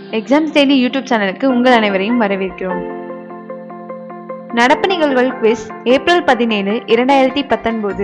exams daily YouTube சேனலுக்கு உங்கள் அனைவரையும் வரவேற்கிறோம் நடப்பு நிகழ்வுகள் குவிஸ் ஏப்ரல் பதினேழு இரண்டாயிரத்தி பத்தொன்பது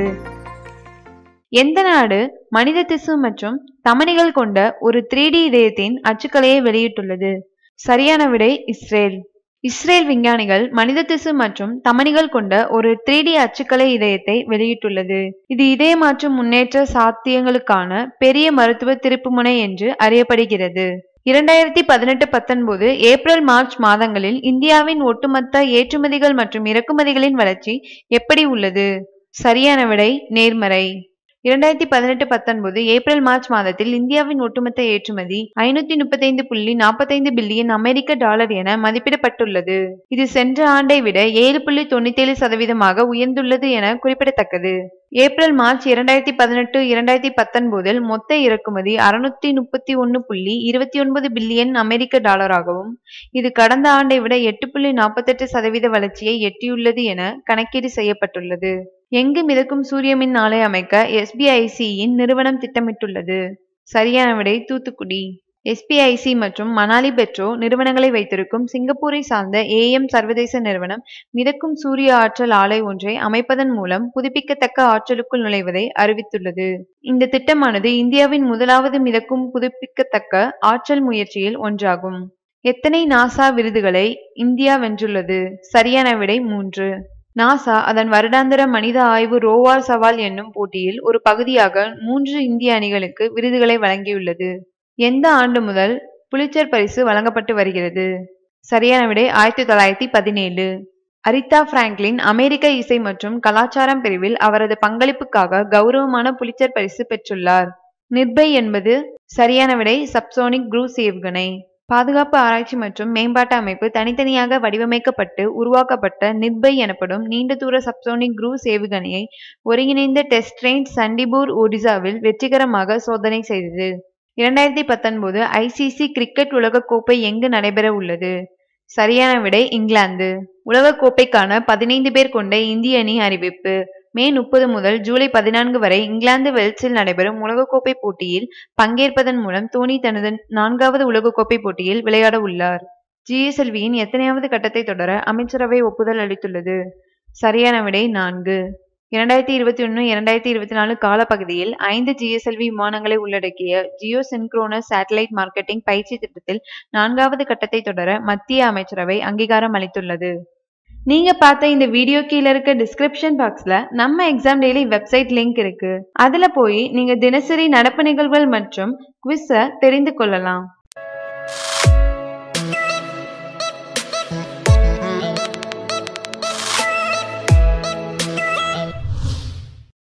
எந்த நாடு மனித திசு மற்றும் தமனிகள் கொண்ட ஒரு த்ரீ டி இதயத்தின் அச்சுக்கலையை வெளியிட்டுள்ளது சரியான விடை இஸ்ரேல் இஸ்ரேல் விஞ்ஞானிகள் மனித திசு மற்றும் தமனிகள் கொண்ட ஒரு த்ரீ டி அச்சுக்கலை இதயத்தை வெளியிட்டுள்ளது இது இதய மாற்று முன்னேற்ற சாத்தியங்களுக்கான பெரிய மருத்துவ திருப்புமுனை என்று அறியப்படுகிறது இரண்டாயிரத்தி பதினெட்டு பத்தொன்பது ஏப்ரல் மார்ச் மாதங்களில் இந்தியாவின் ஒட்டுமொத்த ஏற்றுமதிகள் மற்றும் இறக்குமதிகளின் வளர்ச்சி எப்படி உள்ளது சரியான விடை நேர்மறை இரண்டாயிரத்தி பதினெட்டு பத்தொன்பது ஏப்ரல் மார்ச் மாதத்தில் இந்தியாவின் ஒட்டுமொத்த ஏற்றுமதி ஐநூத்தி முப்பத்தைந்து புள்ளி நாற்பத்தைந்து பில்லியன் அமெரிக்க டாலர் என மதிப்பிடப்பட்டுள்ளது இது சென்ற ஆண்டை விட ஏழு புள்ளி தொண்ணூத்தி ஏழு சதவீதமாக உயர்ந்துள்ளது என குறிப்பிடத்தக்கது ஏப்ரல் மார்ச் இரண்டாயிரத்தி பதினெட்டு இரண்டாயிரத்தி பத்தொன்பதில் மொத்த இறக்குமதி அறுநூத்தி முப்பத்தி ஒன்னு புள்ளி இருபத்தி ஒன்பது பில்லியன் அமெரிக்க டாலராகவும் இது கடந்த ஆண்டை விட எட்டு புள்ளி நாற்பத்தெட்டு சதவீத வளர்ச்சியை எட்டியுள்ளது என கணக்கீடு செய்யப்பட்டுள்ளது எங்கு மிதக்கும் சூரிய மின் ஆலை அமைக்க எஸ்பிஐசியின் நிறுவனம் திட்டமிட்டுள்ளது சரியான விடை தூத்துக்குடி எஸ்பிஐசி மற்றும் மணாலி பெட்ரோ நிறுவனங்களை வைத்திருக்கும் சிங்கப்பூரை சார்ந்த ஏஎம் சர்வதேச நிறுவனம் மிதக்கும் சூரிய ஆற்றல் ஆலை ஒன்றை அமைப்பதன் மூலம் புதுப்பிக்கத்தக்க ஆற்றலுக்குள் நுழைவதை அறிவித்துள்ளது இந்த திட்டமானது இந்தியாவின் முதலாவது மிதக்கும் புதுப்பிக்கத்தக்க ஆற்றல் முயற்சியில் ஒன்றாகும் எத்தனை நாசா விருதுகளை இந்தியா வென்றுள்ளது சரியான விடை மூன்று நாசா அதன் வருடாந்திர மனித ஆய்வு ரோவார் சவால் என்னும் போட்டியில் ஒரு பகுதியாக மூன்று இந்திய அணிகளுக்கு விருதுகளை வழங்கியுள்ளது எந்த ஆண்டு முதல் புலிச்சர் பரிசு வழங்கப்பட்டு வருகிறது சரியான விடை ஆயிரத்தி தொள்ளாயிரத்தி பதினேழு அரிதா பிராங்க்லின் அமெரிக்க இசை மற்றும் கலாச்சாரம் பிரிவில் அவரது பங்களிப்புக்காக கௌரவமான புலிச்சர் பரிசு பெற்றுள்ளார் நிர்பை என்பது சரியான விடை சப்சோனிக் குரூஸ் ஏவுகணை பாதுகாப்பு ஆராய்ச்சி மற்றும் மேம்பாட்டு அமைப்பு தனித்தனியாக வடிவமைக்கப்பட்டு உருவாக்கப்பட்ட நிர்பை எனப்படும் நீண்ட தூர சப்சோனிக் குரூஸ் ஏவுகணையை ஒருங்கிணைந்த டெஸ்ட் ரேஞ்ச் சண்டிபூர் ஒடிசாவில் வெற்றிகரமாக சோதனை செய்தது இரண்டாயிரத்தி பத்தொன்பது ஐசிசி கிரிக்கெட் உலகக்கோப்பை எங்கு நடைபெற உள்ளது சரியான விடை இங்கிலாந்து உலகக்கோப்பைக்கான பதினைந்து பேர் கொண்ட இந்திய அணி அறிவிப்பு மே முப்பது முதல் ஜூலை பதினான்கு வரை இங்கிலாந்து வெல்ஸில் நடைபெறும் உலகக்கோப்பை போட்டியில் பங்கேற்பதன் மூலம் தோனி தனது நான்காவது உலகக்கோப்பை போட்டியில் விளையாட உள்ளார் ஜிஎஸ்எல்வியின் எத்தனையாவது கட்டத்தை தொடர அமைச்சரவை ஒப்புதல் அளித்துள்ளது சரியான விடை நான்கு இரண்டாயிரத்தி இருபத்தி ஒன்று இரண்டாயிரத்தி இருபத்தி நாலு காலப்பகுதியில் ஐந்து ஜிஎஸ்எல்வி விமானங்களை உள்ளடக்கிய ஜியோ சின்க்ரோனஸ் சேட்டலைட் மார்க்கெட்டிங் பயிற்சி திட்டத்தில் நான்காவது கட்டத்தை தொடர மத்திய அமைச்சரவை அங்கீகாரம் அளித்துள்ளது நீங்க பார்த்த இந்த வீடியோ கீழே இருக்க டிஸ்கிரிப்ஷன் பாக்ஸ்ல நம்ம எக்ஸாம் டெய்லி வெப்சைட் லிங்க் இருக்கு அதுல போய் நீங்க தினசரி நடப்பு நிகழ்வுகள் மற்றும் குவிஸ தெரிந்து கொள்ளலாம்